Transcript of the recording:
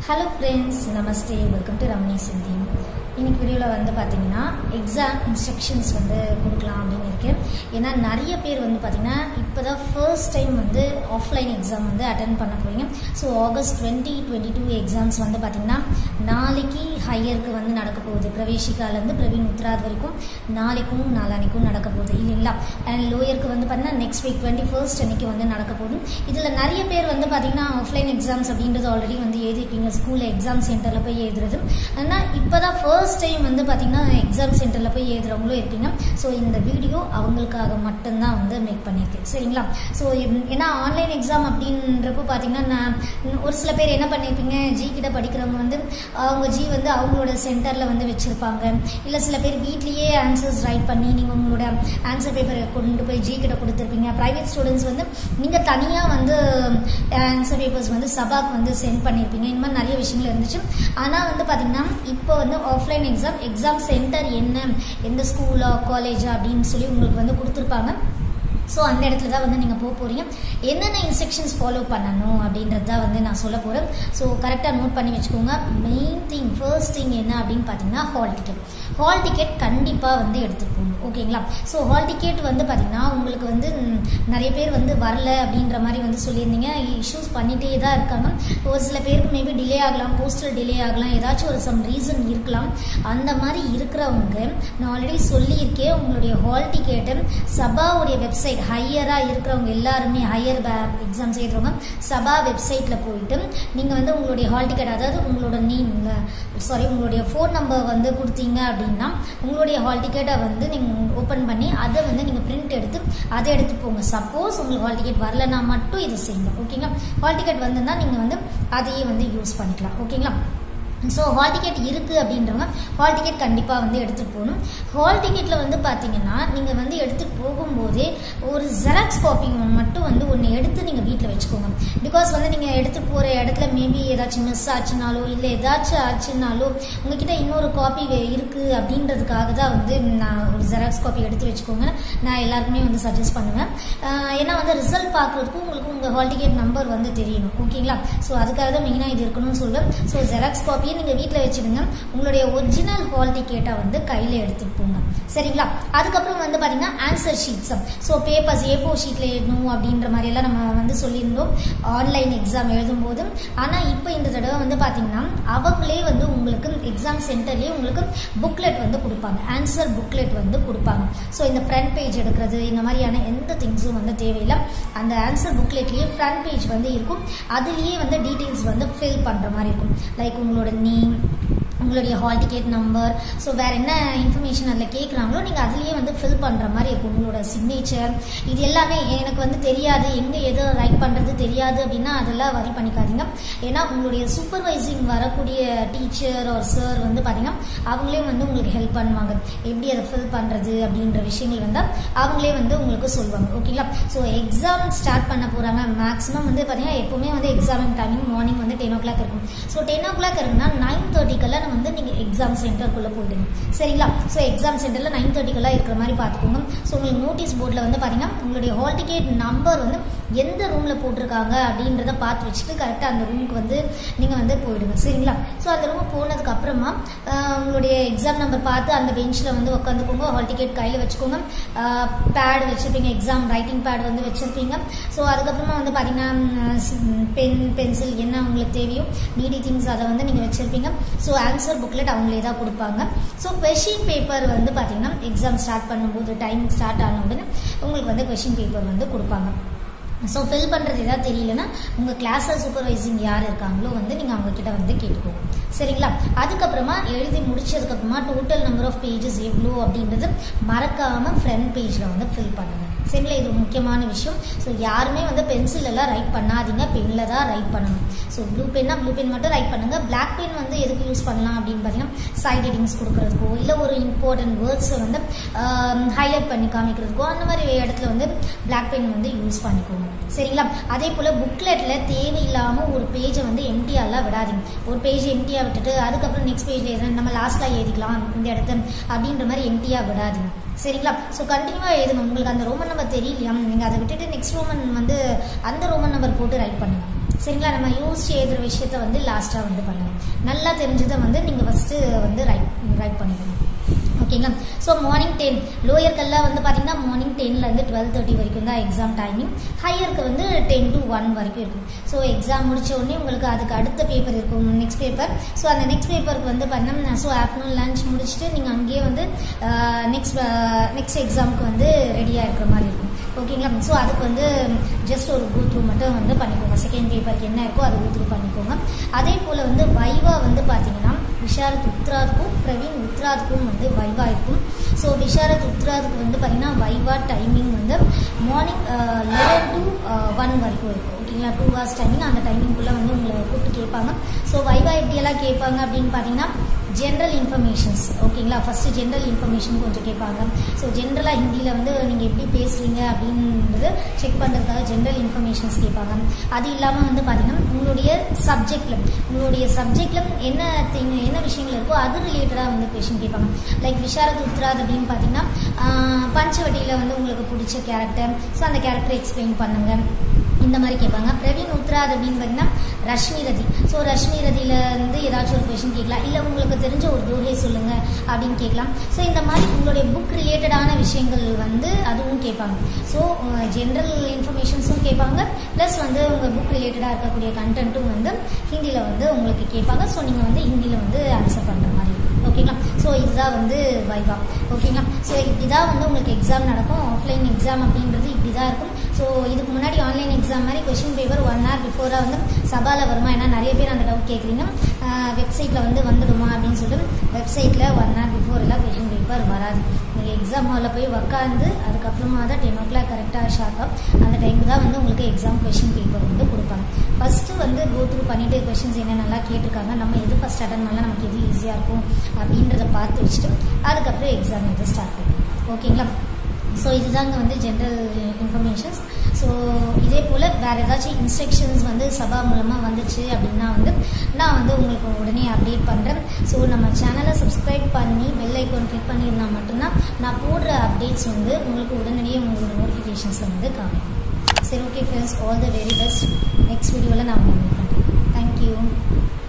hello friends namaste welcome to Ramani Sindhi இன்னைக்கு வீடியோவில் வந்து பார்த்தீங்கன்னா எக்ஸாம் இன்ஸ்ட்ரக்ஷன்ஸ் வந்து கொடுக்கலாம் அப்படின்னு இருக்கேன் ஏன்னா நிறைய பேர் வந்து பார்த்தீங்கன்னா இப்போ தான் ஃபர்ஸ்ட் டைம் வந்து ஆஃப்லைன் எக்ஸாம் வந்து அட்டன் பண்ண போறீங்க so August twenty twenty two exams வந்து பார்த்தீங்கன்னா நாளைக்கு ஹையருக்கு வந்து நடக்க போகுது பிரவேசிகாலேருந்து பிரவீன் உத்ராத் வரைக்கும் நாளைக்கும் நாளானிக்கும் நடக்க போகுது இல்லைங்களா அண்ட் லோயருக்கு வந்து பார்த்தீங்கன்னா நெக்ஸ்ட் வீக் டுவெண்ட்டி ஃபர்ஸ்ட் அன்னைக்கு வந்து நடக்க போகுது இதில் நிறைய பேர் வந்து பார்த்தீங்கன்னா ஆஃப்லைன் எக்ஸாம்ஸ் அப்படின்றது ஆல்ரெடி வந்து எழுதிருப்பீங்க ஸ்கூலில் எக்ஸாம் சென்டரில் போய் எழுதுறது ஆனால் இப்போ தான் ஃபர்ஸ்ட் டைம் வந்து பார்த்தீங்கன்னா எக்ஸாம் சென்டரில் போய் எழுதுறவங்களும் இருப்பீங்க ஸோ இந்த வீடியோ அவங்களுக்காக மட்டும்தான் வந்து மேக் பண்ணியிருக்கேன் சரிங்களா ஸோ ஏன்னா ஆன்லைன் எக்ஸாம் அப்படின்றப்போ பார்த்தீங்கன்னா நான் ஒரு சில பேர் என்ன பண்ணியிருப்பீங்க ஜி கிட்ட படிக்கிறவங்க வந்து அவங்க ஜி வந்து அவங்களோட சென்டரில் வந்து வச்சுருப்பாங்க இல்லை சில பேர் வீட்லேயே ஆன்சர்ஸ் ரைட் பண்ணி நீங்கள் உங்களோட ஆன்சர் பேப்பரை கொண்டு போய் ஜி கிட்ட கொடுத்துருப்பீங்க ப்ரைவேட் ஸ்டூடெண்ட்ஸ் வந்து நீங்கள் தனியாக வந்து ஆன்சர் பேப்பர்ஸ் வந்து சபாக்கு வந்து சென்ட் பண்ணியிருப்பீங்க இந்த மாதிரி நிறைய விஷயங்கள் இருந்துச்சு ஆனால் வந்து பார்த்தீங்கன்னா இப்போ வந்து ஆஃப்லைன் எக்ஸாம் எக்ஸாம் சென்டர் என்ன எந்த ஸ்கூலா காலேஜா அப்படின்னு சொல்லி உங்களுக்கு வந்து கொடுத்துருப்பாங்க ஸோ அந்த இடத்துல தான் வந்து நீங்கள் போக போகிறீங்க என்னென்ன இன்ஸ்ட்ரக்ஷன்ஸ் ஃபாலோ பண்ணணும் அப்படின்றது தான் வந்து நான் சொல்ல போகிறேன் ஸோ கரெக்டாக நோட் பண்ணி வச்சுக்கோங்க மெயின் திங் ஃபர்ஸ்ட் திங் என்ன அப்படின்னு பார்த்தீங்கன்னா ஹால் டிக்கெட் ஹால் டிக்கெட் கண்டிப்பாக வந்து எடுத்துகிட்டு போகணும் ஓகேங்களா ஸோ ஹால் டிக்கெட் வந்து பார்த்தீங்கன்னா உங்களுக்கு வந்து நிறைய பேர் வந்து வரல அப்படின்ற மாதிரி வந்து சொல்லியிருந்தீங்க இஷ்யூஸ் பண்ணிகிட்டே தான் இருக்காங்க ஒரு சில பேருக்கு மேபி டிலே ஆகலாம் போஸ்டல் டிலே ஆகலாம் ஏதாச்சும் ஒரு சம் ரீசன் இருக்கலாம் அந்த மாதிரி இருக்கிறவங்க நான் ஆல்ரெடி சொல்லியிருக்கேன் உங்களுடைய ஹால் டிக்கெட்டு சபாவுடைய வெப்சைட் ஹையராக இருக்கிறவங்க எல்லாருமே ஹையர் எக்ஸாம்ஸ் எழுதுறவங்க சபா வெப்சைட்டில் போயிட்டு நீங்கள் வந்து உங்களுடைய ஹால் டிக்கெட் அதாவது உங்களோட நேம் சாரி உங்களுடைய ஃபோன் நம்பர் வந்து கொடுத்தீங்க அப்படின்னா உங்களுடைய ஹால் டிக்கெட்டை வந்து நீங்கள் ஓப்பன் பண்ணி அதை வந்து நீங்கள் பிரிண்ட் எடுத்து அதை எடுத்து போங்க சப்போஸ் உங்களுக்கு ஹால் டிக்கெட் வரலனா மட்டும் இது செய்யுங்க ஓகேங்களா ஹால் டிக்கெட் வந்துன்னா நீங்கள் வந்து அதையே வந்து யூஸ் பண்ணிக்கலாம் ஓகேங்களா ஸோ ஹால் டிக்கெட் இருக்குது அப்படின்றவங்க ஹால் டிக்கெட் கண்டிப்பாக வந்து எடுத்துகிட்டு போகணும் ஹால் டிக்கெட்டில் வந்து பார்த்தீங்கன்னா நீங்கள் வந்து எடுத்துகிட்டு போகும்போதே ஒரு ஜெராக்ஸ் காப்பி மட்டும் வந்து ஒன்று எடுத்து நீங்கள் வீட்டில் வச்சுக்கோங்க பிகாஸ் வந்து நீங்கள் எடுத்துகிட்டு போகிற இடத்துல மேபி ஏதாச்சும் மிஸ் ஆச்சுனாலோ இல்லை ஏதாச்சும் ஆச்சுனாலோ உங்ககிட்ட இன்னொரு காப்பி இருக்குது அப்படின்றதுக்காக தான் வந்து நான் ஒரு ஜெராக்ஸ் காப்பி எடுத்து வச்சுக்கோங்க நான் எல்லாருக்குமே வந்து சஜஸ்ட் பண்ணுவேன் ஏன்னா வந்து ரிசல்ட் பார்க்குறதுக்கும் உங்களுக்கு உங்கள் ஹால் டிக்கெட் நம்பர் வந்து தெரியணும் ஓகேங்களா ஸோ அதுக்காக தான் மெயினாக இது இருக்கணும்னு சொல்லுவேன் ஸோ ஜெராக்ஸ் காப்பி அப்படியே நீங்கள் வீட்டில் வச்சுடுங்க உங்களுடைய ஒரிஜினல் ஹால் டிக்கெட்டை வந்து கையில் எடுத்துகிட்டு போங்க சரிங்களா அதுக்கப்புறம் வந்து பார்த்தீங்கன்னா answer sheets so papers A four ஷீட்டில் எழுதணும் அப்படின்ற மாதிரியெல்லாம் நம்ம வந்து சொல்லியிருந்தோம் ஆன்லைன் எக்ஸாம் எழுதும்போது ஆனால் இப்போ இந்த தடவை வந்து பார்த்தீங்கன்னா அவங்களே வந்து உங்களுக்கு எக்ஸாம் சென்டர்லேயே உங்களுக்கு புக்லெட் வந்து கொடுப்பாங்க ஆன்சர் புக்லெட் வந்து கொடுப்பாங்க ஸோ இந்த ஃப்ரண்ட் பேஜ் எடுக்கிறது இந்த மாதிரியான எந்த திங்ஸும் வந்து தேவையில்லை அந்த ஆன்சர் புக்லெட்லேயே ஃப்ரண்ட் பேஜ் வந்து இருக்கும் அதுலேயே வந்து டீட்டெயில்ஸ் வந்து ஃபில் பண்ணுற மாதிரி இருக்கும் லைக் உங்களோட நேம் உங்களுடைய ஹால் டிக்கெட் நம்பர் ஸோ வேறு என்ன இன்ஃபர்மேஷன் அதில் கேட்குறாங்களோ நீங்கள் அதுலேயே வந்து ஃபில் பண்ணுற மாதிரி இருக்கும் உங்களோட சிக்னேச்சர் இது எல்லாமே எனக்கு வந்து தெரியாது எங்கே எது ரைட் பண்ணுறது தெரியாது அப்படின்னா அதெல்லாம் வரி பண்ணிக்காதீங்க ஏன்னா உங்களுடைய சூப்பர்வைசிங் வரக்கூடிய டீச்சர் ஒரு சார் வந்து பார்த்தீங்கன்னா அவங்களே வந்து உங்களுக்கு ஹெல்ப் பண்ணுவாங்க எப்படி அதை ஃபில் பண்ணுறது அப்படின்ற விஷயங்கள் வந்து அவங்களே வந்து உங்களுக்கு சொல்லுவாங்க ஓகேங்களா ஸோ எக்ஸாம் ஸ்டார்ட் பண்ண போகிறாங்க மேக்ஸிமம் வந்து பார்த்தீங்கன்னா எப்போவுமே வந்து எக்ஸாமிங் டைமிங் மார்னிங் வந்து டென் ஓ கிளாக் இருக்கும் ஸோ டென் ஓ கிளாக் இருக்குன்னா நைன் தேர்ட்டிக்கெல்லாம் வந்து நீங்கள் எக்ஸாம் சென்டருக்குள்ளே போயிடுங்க சரிங்களா ஸோ எக்ஸாம் சென்டரில் நைன் தேர்ட்டிக்கெல்லாம் இருக்கிற மாதிரி பார்த்துக்கோங்க ஸோ உங்களுக்கு நோட்டீஸ் போர்டில் வந்து பார்த்தீங்கன்னா உங்களுடைய ஹால் டிக்கெட் நம்பர் வந்து எந்த ரூமில் போட்டிருக்காங்க அப்படின்றத பார்த்து வச்சுட்டு கரெக்டாக அந்த ரூமுக்கு வந்து நீங்கள் வந்து போயிடுங்க சரிங்களா ஸோ அந்த ரூமுக்கு போனதுக்கு அப்புறமா உங்களுடைய எக்ஸாம் நம்பர் பார்த்து அந்த பெஞ்சில் வந்து உட்காந்துக்கோங்க ஹால் டிக்கெட் கையில் வச்சுக்கோங்க பேட் வச்சுருப்பீங்க எக்ஸாம் ரைட்டிங் பேட் வந்து வச்சுருப்பீங்க ஸோ அதுக்கப்புறமா வந்து பார்த்தீங்கன்னா பென் பென்சில் என்ன உங்களுக்கு தேவையோ நீடி திங்ஸ் அதை வந்து நீங்கள் வச்சுருப்பீங்க ஸோ ஆன்சர் புக்லெட் அவங்களே தான் கொடுப்பாங்க ஸோ கொஷின் பேப்பர் வந்து பார்த்தீங்கன்னா எக்ஸாம் ஸ்டார்ட் பண்ணும்போது டைம் ஸ்டார்ட் ஆன உடனே உங்களுக்கு வந்து கொஷின் பேப்பர் வந்து கொடுப்பாங்க ஸோ ஃபில் பண்ணுறது எதாவது தெரியலன்னா உங்கள் கிளாஸில் சூப்பர்வைசிங் யார் இருக்காங்களோ வந்து நீங்கள் அவங்கக்கிட்ட வந்து கேட்டுக்கோங்க சரிங்களா அதுக்கப்புறமா எழுதி முடிச்சதுக்கப்புறமா டோட்டல் நம்பர் ஆஃப் பேஜஸ் எவ்வளோ அப்படின்றது மறக்காமல் ஃப்ரண்ட் பேஜில் வந்து ஃபில் பண்ணுங்கள் சரிங்களா இது முக்கியமான விஷயம் ஸோ யாருமே வந்து பென்சில் எல்லாம் ரைட் பண்ணாதீங்க பென்னில் தான் ரைட் பண்ணணும் ஸோ ப்ளூ பென்னா ப்ளூ பென் மட்டும் ரைட் பண்ணுங்கள் பிளாக் பென் வந்து எதுக்கு யூஸ் பண்ணலாம் அப்படின்னு பார்த்தீங்கன்னா சைட் ஹெட்டிங்ஸ் கொடுக்குறதுக்கோ இல்லை ஒரு இம்பார்ட்டன்ட் வேர்ட்ஸை வந்து ஹைலைட் பண்ணி காமிக்கிறதுக்கோ அந்த மாதிரி இடத்துல வந்து பிளாக் பென் வந்து யூஸ் பண்ணிக்கோங்க சரிங்களா அதே போல் புக்லெட்டில் தேவையில்லாமல் ஒரு பேஜை வந்து எம்டிஆலாம் விடாதீங்க ஒரு பேஜ் எம்டியாக விட்டுட்டு அதுக்கப்புறம் நெக்ஸ்ட் பேஜில் எதுனா நம்ம லாஸ்ட்டாக எழுதிக்கலாம் இந்த இடத்த அப்படின்ற மாதிரி எம்டியாக விடாதீங்க சரிங்களா ஸோ கண்டினியூவாக எழுதுங்க உங்களுக்கு அந்த ரோமன் நம்பர் தெரியலையா நீங்கள் அதை விட்டுட்டு நெக்ஸ்ட் ரோமன் வந்து அந்த ரோமன் நம்பர் போட்டு ரைட் பண்ணுங்க சரிங்களா நம்ம யோசிச்சு எழுதுற விஷயத்த வந்து லாஸ்ட்டாக வந்து பண்ணுங்க நல்லா தெரிஞ்சதை வந்து நீங்கள் ஃபஸ்ட்டு வந்து ரைட் ரைட் பண்ணிக்கணும் ஓகேங்களா ஸோ மார்னிங் டென் லோயர்க்கெல்லாம் வந்து பார்த்தீங்கன்னா மார்னிங் டென்லேருந்து டுவெல் தேர்ட்டி வரைக்கும் தான் எக்ஸாம் டைமிங் ஹையருக்கு வந்து டென் டு ஒன் வரைக்கும் இருக்கும் ஸோ எக்ஸாம் முடிச்ச உடனே உங்களுக்கு அதுக்கு அடுத்த பேப்பர் இருக்கும் நெக்ஸ்ட் பேப்பர் ஸோ அந்த நெக்ஸ்ட் பேப்பருக்கு வந்து பார்த்தீங்கன்னா ஸோ ஆஃப்டர்நூன் லஞ்ச் முடிச்சுட்டு நீங்கள் அங்கேயே வந்து நெக்ஸ்ட் நெக்ஸ்ட் எக்ஸாமுக்கு வந்து ரெடியாக இருக்கிற மாதிரி இருக்கும் ஓகேங்களா ஸோ அதுக்கு வந்து ஜஸ்ட் ஒரு கோ த்ரூ மட்டும் வந்து பண்ணிக்கோங்க செகண்ட் பேப்பருக்கு என்ன இருக்கோ அதை கோ த்ரூ பண்ணிக்கோங்க அதே போல் வந்து வைவா வந்து பார்த்தீங்கன்னா விஷாரத் உத்ராதுக்கும் பிரவீன் உத்ராதுக்கும் வந்து வைவா இருக்கும் ஸோ விஷாரத் உத்ராதுக்கு வந்து பார்த்தீங்கன்னா வைவா டைமிங் வந்து மார்னிங் லெவன் டு ஒன் வரைக்கும் இருக்கும் ஓகேங்களா டூ ஹவர்ஸ் டைமிங் அந்த டைமிங்குள்ளே வந்து உங்களை கூப்பிட்டு கேட்பாங்க ஸோ வைவா எப்படியெல்லாம் கேட்பாங்க அப்படின்னு பார்த்தீங்கன்னா ஜென்ரல் இன்ஃபர்மேஷன்ஸ் ஓகேங்களா ஃபஸ்ட்டு ஜென்ரல் இன்ஃபர்மேஷன் கொஞ்சம் கேட்பாங்க ஸோ ஜென்ரலாக ஹிந்தியில் வந்து நீங்கள் எப்படி பேசுகிறீங்க அப்படின்றது செக் பண்ணுறதுக்காக ஜென்ரல் இன்ஃபர்மேஷன்ஸ் கேட்பாங்க அது இல்லாமல் வந்து பார்த்தீங்கன்னா உங்களுடைய சப்ஜெக்டில் உங்களுடைய சப்ஜெக்டில் என்ன திங் என்ன விஷயங்கள் இருக்கோ அது ரிலேட்டடாக வந்து கொஷின் கேட்பாங்க லைக் விஷாரத் உத்ராத் அப்படின்னு பார்த்தீங்கன்னா பஞ்சவட்டியில் வந்து உங்களுக்கு பிடிச்ச கேரக்டர் ஸோ அந்த கேரக்டரை எக்ஸ்பிளைன் பண்ணுங்கள் இந்த மாதிரி கேட்பாங்க பிரவீன் உத்ராத் அப்படின்னு பார்த்தீங்கன்னா ரஷ்மி ரதி ஸோ ரஷ்மி ரதியிலேருந்து ஏதாச்சும் ஒரு கொஷின் கேட்கலாம் இல்லை உங்களுக்கு தெரிஞ்ச ஒரு தோகை சொல்லுங்கள் அப்படின்னு கேட்கலாம் ஸோ இந்த மாதிரி உங்களுடைய புக் ரிலேட்டடான விஷயங்கள் வந்து அதுவும் கேட்பாங்க ஸோ ஜென்ரல் இன்ஃபர்மேஷன்ஸும் கேட்பாங்க ப்ளஸ் வந்து உங்கள் புக் ரிலேட்டடாக இருக்கக்கூடிய கண்டென்ட்டும் வந்து ஹிந்தியில் வந்து உங்களுக்கு கேட்பாங்க ஸோ நீங்கள் வந்து ஹிந்தியில் வந்து ஆன்சர் பண்ணுற மாதிரி இருக்கும் ஓகேங்களா ஸோ இதுதான் வந்து வைவா ஓகேங்களா ஸோ இப்படிதான் வந்து உங்களுக்கு எக்ஸாம் நடக்கும் ஆஃப்லைன் எக்ஸாம் அப்படின்றது இப்படி தான் இருக்கும் ஸோ இதுக்கு முன்னாடி ஆன்லைன் எக்ஸாம் மாதிரி கொஷின் பேப்பர் ஒன் ஹவர் பிஃபோராக வந்து சபாவில் வருமா ஏன்னா நிறைய பேர் அந்த டவுட் கேட்குறீங்க வெப்சைட்டில் வந்து வந்துடுமா அப்படின்னு சொல்லிட்டு வெப்சைட்டில் ஒன் ஹவர் பிஃபோர் எல்லாம் கொஷின் பேப்பர் வராது நீங்கள் எக்ஸாம் ஹாலில் போய் உக்காந்து அதுக்கப்புறமா தான் டென் ஓ கிளாக் கரெக்டாக ஷார்ப்பாக அந்த டைமுக்கு தான் வந்து உங்களுக்கு எக்ஸாம் கொஷின் பேப்பர் வந்து கொடுப்பாங்க ஃபஸ்ட்டு வந்து கோ த்ரூ பண்ணிவிட்டு கொஷின்ஸ் என்னென்னலாம் கேட்டிருக்காங்க நம்ம எது ஃபஸ்ட் அட்டன் பண்ணலாம் நமக்கு எது ஈஸியாக இருக்கும் அப்படின்றத பார்த்து வச்சுட்டு அதுக்கப்புறம் எக்ஸாம் வந்து ஸ்டார்ட் பண்ணும் ஓகேங்களா ஸோ இதுதாங்க வந்து ஜென்ரல் இன்ஃபர்மேஷன்ஸ் ஸோ இதே போல் வேறு ஏதாச்சும் இன்ஸ்ட்ரக்ஷன்ஸ் வந்து சபா மூலமாக வந்துச்சு அப்படின்னா வந்து நான் வந்து உங்களுக்கு உடனே அப்டேட் பண்ணுறேன் ஸோ நம்ம சேனலை சப்ஸ்கிரைப் பண்ணி பெல் ஐக்கான் கிளிக் பண்ணியிருந்தா மட்டும்தான் நான் போடுற அப்டேட்ஸ் வந்து உங்களுக்கு உடனடியே உங்களோட நோட்டிஃபிகேஷன்ஸில் வந்து காமிக்கும் சரி okay friends all the very best next வீடியோவில் நான் உங்களுக்கு பண்ணுறேன் தேங்க்யூ